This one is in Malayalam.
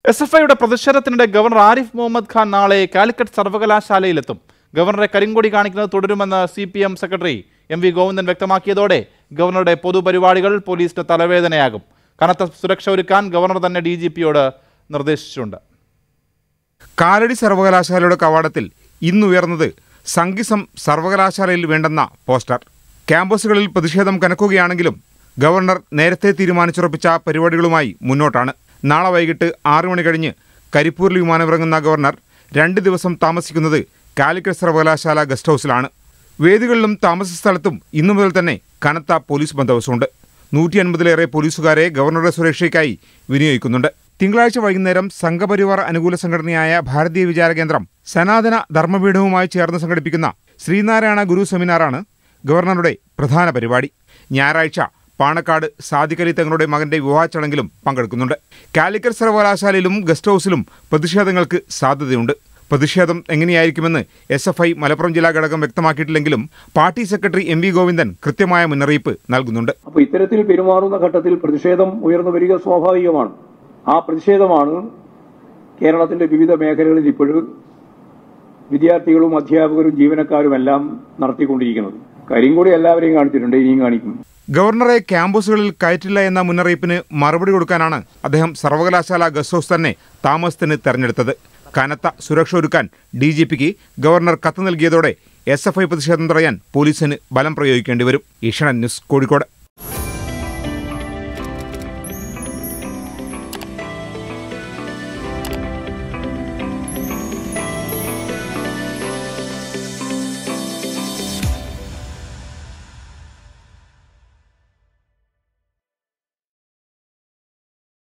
എസ് എഫ് ഐയുടെ പ്രതിഷേധത്തിനിടെ ഗവർണർ ആരിഫ് മുഹമ്മദ് ഖാൻ നാളെ കാലിക്കറ്റ് സർവകലാശാലയിലെത്തും ഗവർണറെ കരിങ്കൊടി കാണിക്കുന്നത് തുടരുമെന്ന് C P M secretary M V Govindan വ്യക്തമാക്കിയതോടെ ഗവർണറുടെ പൊതുപരിപാടികൾ പോലീസിന് തലവേദനയാകും കനത്ത സുരക്ഷ ഒരുക്കാൻ ഗവർണർ തന്നെ ഡി ജി പിയോട് നിർദ്ദേശിച്ചിട്ടുണ്ട് കാലടി സർവകലാശാലയുടെ കവാടത്തിൽ ഇന്നുയർന്നത് സംഗീസം സർവകലാശാലയിൽ വേണ്ടെന്ന പോസ്റ്റർ ക്യാമ്പസുകളിൽ പ്രതിഷേധം കനക്കുകയാണെങ്കിലും ഗവർണർ നേരത്തെ തീരുമാനിച്ചുറപ്പിച്ച പരിപാടികളുമായി മുന്നോട്ടാണ് നാളെ വൈകിട്ട് ആറു മണി കഴിഞ്ഞ് കരിപ്പൂരിൽ വിമാനമിറങ്ങുന്ന ഗവർണർ രണ്ട് ദിവസം താമസിക്കുന്നത് കാലിക്കറ്റ് സർവകലാശാല ഗസ്റ്റ് ഹൗസിലാണ് വേദികളിലും താമസ സ്ഥലത്തും ഇന്നു മുതൽ തന്നെ കനത്ത പോലീസ് ബന്ദോബസ്തുണ്ട് നൂറ്റി അൻപതിലേറെ പോലീസുകാരെ ഗവർണറുടെ സുരക്ഷയ്ക്കായി വിനിയോഗിക്കുന്നുണ്ട് തിങ്കളാഴ്ച വൈകുന്നേരം സംഘപരിവാർ അനുകൂല സംഘടനയായ ഭാരതീയ വിചാര കേന്ദ്രം സനാതന ധർമ്മപീഠവുമായി ചേർന്ന് സംഘടിപ്പിക്കുന്ന ശ്രീനാരായണ ഗുരു സെമിനാറാണ് ഗവർണറുടെ പ്രധാന പരിപാടി ഞായറാഴ്ച പാണക്കാട് സാദിഖലി തങ്ങളുടെ മകന്റെ വിവാഹ ചടങ്ങിലും പങ്കെടുക്കുന്നുണ്ട് കാലിക്കറ്റ് സർവകലാശാലയിലും ഗസ്റ്റ് ഹൗസിലും പ്രതിഷേധങ്ങൾക്ക് സാധ്യതയുണ്ട് പ്രതിഷേധം എങ്ങനെയായിരിക്കുമെന്ന് എസ് എഫ് ഐ മലപ്പുറം ജില്ലാ ഘടകം വ്യക്തമാക്കിയിട്ടില്ലെങ്കിലും party secretary M V Govindan കൃത്യമായ മുന്നറിയിപ്പ് നൽകുന്നുണ്ട് അപ്പോൾ ഇത്തരത്തിൽ പെരുമാറുന്ന ഘട്ടത്തിൽ പ്രതിഷേധം ഉയർന്നു വരിക സ്വാഭാവികമാണ് ആ പ്രതിഷേധമാണ് കേരളത്തിന്റെ വിവിധ മേഖലകളിൽ ഇപ്പോഴും വിദ്യാർത്ഥികളും അധ്യാപകരും ജീവനക്കാരും എല്ലാം നടത്തിക്കൊണ്ടിരിക്കുന്നത് കരിങ്കൂടി എല്ലാവരെയും കാണിച്ചിട്ടുണ്ട് ഇനിയും കാണിക്കും ഗവർണറെ ക്യാമ്പസുകളിൽ കയറ്റില്ല എന്ന മുന്നറിയിപ്പിന് മറുപടി കൊടുക്കാനാണ് അദ്ദേഹം സർവകലാശാല ഗസ്റ്റ് ഹൗസ് തന്നെ താമസത്തിന് തെരഞ്ഞെടുത്തത് കനത്ത സുരക്ഷ ഒരുക്കാൻ ഡി ജി പിക്ക് ഗവർണർ കത്ത് നൽകിയതോടെ എസ് എഫ് ഐ പ്രതിഷേധം തടയാൻ പോലീസിന് ബലം പ്രയോഗിക്കേണ്ടി വരും ഏഷ്യാനെറ്റ് ന്യൂസ് കോഴിക്കോട്